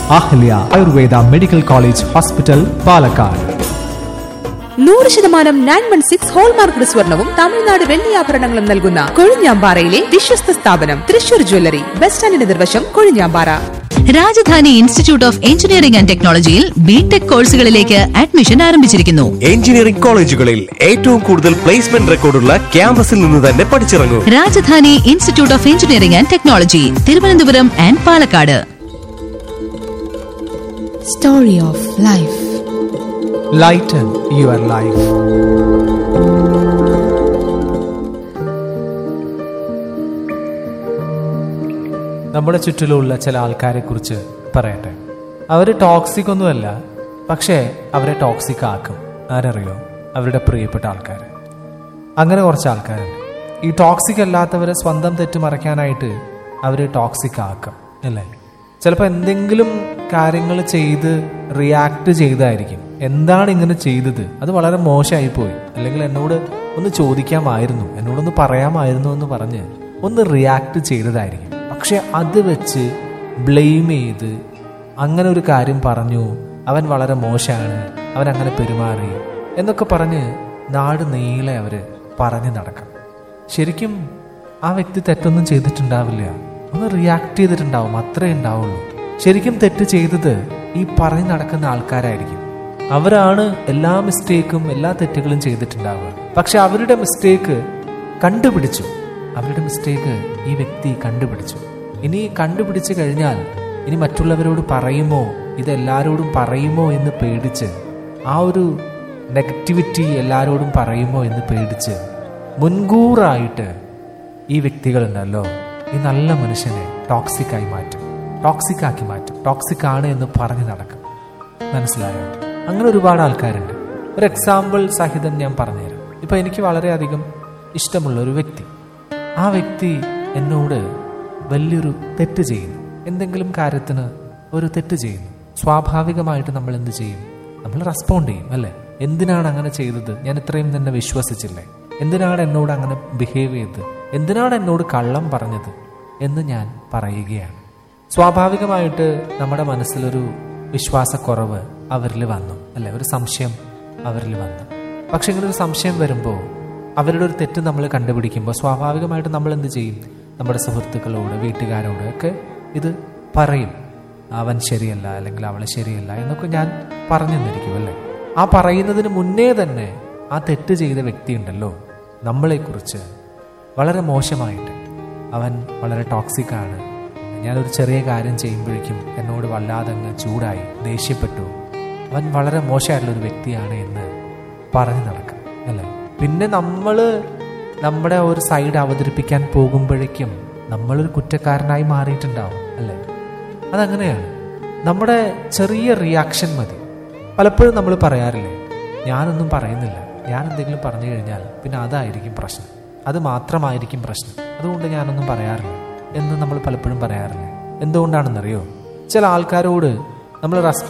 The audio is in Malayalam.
Ahalya Ayurveda medical college hospital Palakkad നൂറ് ശതമാനം നയൻ വൺ സിക്സ് ഹോൾമാർക്ക് സ്വർണവും തമിഴ്നാട് വെള്ളിയാഭരണങ്ങളും നൽകുന്ന കൊഴിഞ്ഞാമ്പാറയിലെ വിശ്വസ്ത സ്ഥാപനം തൃശൂർ ജ്വല്ലറി ബസ് സ്റ്റാൻഡിന് നിർവശം Kozhinjampara Rajadhani Institute of Engineering and ടെക്നോളജിയിൽ ബിടെക് കോഴ്സുകളിലേക്ക് അഡ്മിഷൻ ആരംഭിച്ചിരിക്കുന്നു എഞ്ചിനീയറിംഗ് കോളേജുകളിൽ ഏറ്റവും കൂടുതൽ പ്ലേസ്മെന്റ് റെക്കോർഡുള്ള ക്യാമ്പസിൽ നിന്ന് തന്നെ പഠിച്ചിറങ്ങൂ Rajadhani Institute of Engineering and Technology Thiruvananthapuram and Palakkad Story of Life. Lighten your life നമ്മുടെ ചുറ്റിലുള്ള ചില ആൾക്കാരെ കുറിച്ച് പറയട്ടെ അവർ ടോക്സിക് ഒന്നുമല്ല പക്ഷേ അവരെ ടോക്സിക് ആക്കും ആരറിയോ അവരുടെ പ്രിയപ്പെട്ട ആൾക്കാർ അങ്ങനെ കുറച്ച് ആൾക്കാരുണ്ട് ഈ ടോക്സിക് അല്ലാത്തവരെ സ്വന്തം തെറ്റ് മറയ്ക്കാനായിട്ട് അവർ ടോക്സിക് ആക്കും അല്ലേ ചിലപ്പോൾ എന്തെങ്കിലും കാര്യങ്ങൾ ചെയ്ത് റിയാക്ട് ചെയ്തായിരിക്കും എന്താണ് ഇങ്ങനെ ചെയ്തത് അത് വളരെ മോശമായി പോയി അല്ലെങ്കിൽ എന്നോട് ഒന്ന് ചോദിക്കാമായിരുന്നു എന്നോടൊന്ന് പറയാമായിരുന്നു എന്ന് പറഞ്ഞ് ഒന്ന് റിയാക്ട് ചെയ്തതായിരിക്കും പക്ഷെ അത് വെച്ച് ബ്ലെയിം ചെയ്ത് അങ്ങനെ ഒരു കാര്യം പറഞ്ഞു അവൻ വളരെ മോശമാണ് അവൻ അങ്ങനെ പെരുമാറി എന്നൊക്കെ പറഞ്ഞ് നാട് നീളെ അവര് പറഞ്ഞു നടക്കും ശരിക്കും ആ വ്യക്തി തെറ്റൊന്നും ചെയ്തിട്ടുണ്ടാവില്ല ഒന്ന് റിയാക്ട് ചെയ്തിട്ടുണ്ടാവും അത്രേ ഉണ്ടാവുള്ളൂ ശരിക്കും തെറ്റ് ചെയ്തത് ഈ പറഞ്ഞു നടക്കുന്ന ആൾക്കാരായിരിക്കും അവരാണ് എല്ലാ മിസ്റ്റേക്കും എല്ലാ തെറ്റുകളും ചെയ്തിട്ടുണ്ടാവുക പക്ഷെ അവരുടെ മിസ്റ്റേക്ക് കണ്ടുപിടിച്ചു അവരുടെ മിസ്റ്റേക്ക് ഈ വ്യക്തി കണ്ടുപിടിച്ചു ഇനി കണ്ടുപിടിച്ചു കഴിഞ്ഞാൽ ഇനി മറ്റുള്ളവരോട് പറയുമോ ഇത് എല്ലാവരോടും പറയുമോ എന്ന് പേടിച്ച് ആ ഒരു നെഗറ്റിവിറ്റി എല്ലാവരോടും പറയുമോ എന്ന് പേടിച്ച് മുൻകൂറായിട്ട് ഈ വ്യക്തികളുണ്ടല്ലോ ഈ നല്ല മനുഷ്യനെ ടോക്സിക് ആയി മാറ്റും ടോക്സിക് ആക്കി മാറ്റും ടോക്സിക് ആണ് എന്ന് പറഞ്ഞു നടക്കും മനസ്സിലായോ അങ്ങനെ ഒരുപാട് ആൾക്കാരുണ്ട് ഒരു എക്സാമ്പിൾ സഹിതം ഞാൻ പറഞ്ഞുതരാം ഇപ്പൊ എനിക്ക് വളരെയധികം ഇഷ്ടമുള്ള ഒരു വ്യക്തി ആ വ്യക്തി എന്നോട് വലിയൊരു തെറ്റ് ചെയ്യുന്നു എന്തെങ്കിലും കാര്യത്തിന് ഒരു തെറ്റ് ചെയ്യുന്നു സ്വാഭാവികമായിട്ട് നമ്മൾ എന്ത് ചെയ്യും നമ്മൾ റെസ്പോണ്ട് ചെയ്യും അല്ലേ എന്തിനാണ് അങ്ങനെ ചെയ്തത് ഞാൻ ഇത്രയും തന്നെ വിശ്വസിച്ചില്ലേ എന്തിനാണ് എന്നോട് അങ്ങനെ ബിഹേവ് ചെയ്തത് എന്തിനാണ് എന്നോട് കള്ളം പറഞ്ഞത് എന്ന് ഞാൻ പറയുകയാണ് സ്വാഭാവികമായിട്ട് നമ്മുടെ മനസ്സിലൊരു വിശ്വാസക്കുറവ് അവരിൽ വന്നു അല്ലെ ഒരു സംശയം അവരിൽ വന്നു പക്ഷെ ഇങ്ങനെ ഒരു സംശയം വരുമ്പോൾ അവരുടെ ഒരു തെറ്റ് നമ്മൾ കണ്ടുപിടിക്കുമ്പോൾ സ്വാഭാവികമായിട്ട് നമ്മൾ എന്ത് ചെയ്യും നമ്മുടെ സുഹൃത്തുക്കളോട് വീട്ടുകാരോട് ഒക്കെ ഇത് പറയും അവൻ ശരിയല്ല അല്ലെങ്കിൽ അവൾ ശരിയല്ല എന്നൊക്കെ ഞാൻ പറഞ്ഞു തന്നിരിക്കും അല്ലേ ആ പറയുന്നതിന് മുന്നേ തന്നെ ആ തെറ്റ് ചെയ്ത വ്യക്തിയുണ്ടല്ലോ നമ്മളെക്കുറിച്ച് വളരെ മോശമായിട്ട് അവൻ വളരെ ടോക്സിക് ആണ് ഞാനൊരു ചെറിയ കാര്യം ചെയ്യുമ്പോഴേക്കും എന്നോട് വല്ലാതെ അങ്ങ് ചൂടായി ദേഷ്യപ്പെട്ടു അവൻ വളരെ മോശമായിട്ടുള്ള ഒരു വ്യക്തിയാണ് എന്ന് പറഞ്ഞു നടക്കും അല്ലേ പിന്നെ നമ്മൾ നമ്മുടെ ഒരു സൈഡ് അവതരിപ്പിക്കാൻ പോകുമ്പോഴേക്കും നമ്മളൊരു കുറ്റക്കാരനായി മാറിയിട്ടുണ്ടാവും അല്ലേ അതങ്ങനെയാണ് നമ്മുടെ ചെറിയ റിയാക്ഷൻ മതി പലപ്പോഴും നമ്മൾ പറയാറില്ലേ ഞാനൊന്നും പറയുന്നില്ല ഞാൻ എന്തെങ്കിലും പറഞ്ഞു കഴിഞ്ഞാൽ പിന്നെ അതായിരിക്കും പ്രശ്നം അത് മാത്രമായിരിക്കും പ്രശ്നം അതുകൊണ്ട് ഞാനൊന്നും പറയാറില്ല എന്ന് നമ്മൾ പലപ്പോഴും പറയാറില്ല എന്തുകൊണ്ടാണെന്നറിയോ ചില ആൾക്കാരോട് നമ്മൾ റെസ്